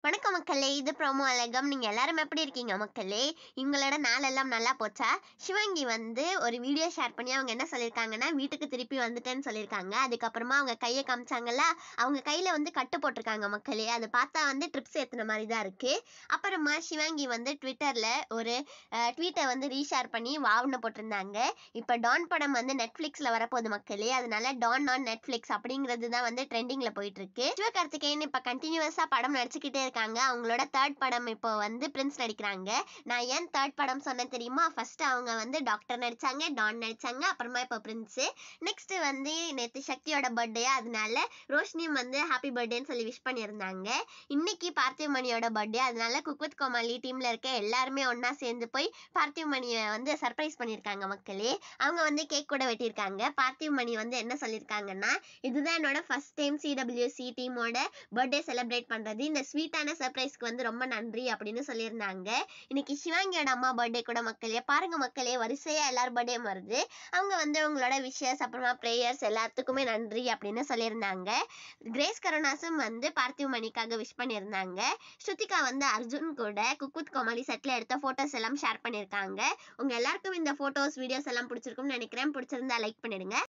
வணக்கம் மக்களே இது ப்ரோமோ அழகம் நீங்க எல்லாரும் எப்படி இருக்கீங்க மக்களே இவங்களோட நாளெல்லாம் நல்லா போச்சா சிவங்கி வந்து ஒரு வீடியோ ஷேர் பண்ணி அவங்க என்ன சொல்லியிருக்காங்கன்னா வீட்டுக்கு திருப்பி வந்துட்டேன்னு சொல்லியிருக்காங்க அதுக்கப்புறமா அவங்க கையை காமிச்சாங்கல்ல அவங்க கையில வந்து கட்டு போட்டிருக்காங்க மக்களே அது பார்த்தா வந்து ட்ரிப்ஸ் ஏத்துன மாதிரி தான் இருக்கு அப்புறமா சிவங்கி வந்து ட்விட்டர்ல ஒரு ட்வீட்டை வந்து ரீஷேர் பண்ணி வாவ்னு போட்டிருந்தாங்க இப்போ டான் படம் வந்து நெட்ஃப்ளிக்ஸ்ல வரப்போகுது மக்களே அதனால டான் ஆன் நெட்ஃப்ளிக்ஸ் அப்படிங்கிறது தான் வந்து ட்ரெண்டிங்ல போயிட்டு இருக்கு சிவகார்த்திகேயன் இப்போ கண்டினியூஸா படம் நடிச்சுக்கிட்டே இருக்காங்க அவங்களோட தேர்ட் படம் இப்போ வந்து பிரின்ஸ் நடிக்கிறாங்க நான் ஏன் தேர்ட் படம் சொன்னேன் தெரியுமா ஃபர்ஸ்ட் அவங்க வந்து டாக்டர் நடிச்சாங்க டான் நடிச்சாங்க அப்புறமா இப்போ பிரின்ஸ் நெக்ஸ்ட் வந்து நேற்று சக்தியோட பர்த்டே அதனால ரோஷினியும் வந்து ஹாப்பி பர்த்டேன்னு சொல்லி விஷ் பண்ணியிருந்தாங்க இன்னைக்கு பார்த்திவ் மணியோட பர்த்டே அதனால குக் வித் கோமாளி டீம்ல இருக்க எல்லாருமே ஒண்ணா சேர்ந்து போய் பார்த்திவ் மணியை வந்து சர்ப்ரைஸ் பண்ணியிருக்காங்க மக்களே அவங்க வந்து கேக் கூட வெட்டியிருக்காங்க பார்த்திவ் மணி வந்து என்ன சொல்லியிருக்காங்கன்னா இதுதான் என்னோட ஃபர்ஸ்ட் டைம் சிடபிள்யூசி டீமோட பர்த்டே செலிப்ரேட் பண்றது இந்த ஸ்வீட்டான சர்ப்ரைஸ்க்கு வந்து ரொம்ப நன்றி அப்படின்னு சொல்லியிருந்தாங்க இன்னைக்கு சிவாங்கியோட அம்மா பர்த்டே கூட மக்களே பாருங்க மக்களே வரிசையா எல்லார் பர்த்டே வருது அவங்க வந்து உங்களோட விஷஸ் அப்புறமா ப்ரேயர்ஸ் எல்லாத்துக்குமே நன்றி அப்படின்னு சொல்லியிருந்தாங்க கிரேஸ் கருணாசும் வந்து பார்த்திவ் மணிக்காக விஷ் பண்ணியிருந்தாங்க ஸ்ருதிகா வந்து அர்ஜுன் கூட குக்குத் கோமாளி செட்ல எடுத்த போட்டோஸ் எல்லாம் ஷேர் பண்ணியிருக்காங்க உங்க எல்லாருக்கும் இந்த போட்டோஸ் வீடியோஸ் எல்லாம் பிடிச்சிருக்கும்னு நினைக்கிறேன் பிடிச்சிருந்தா லைக் பண்ணிடுங்க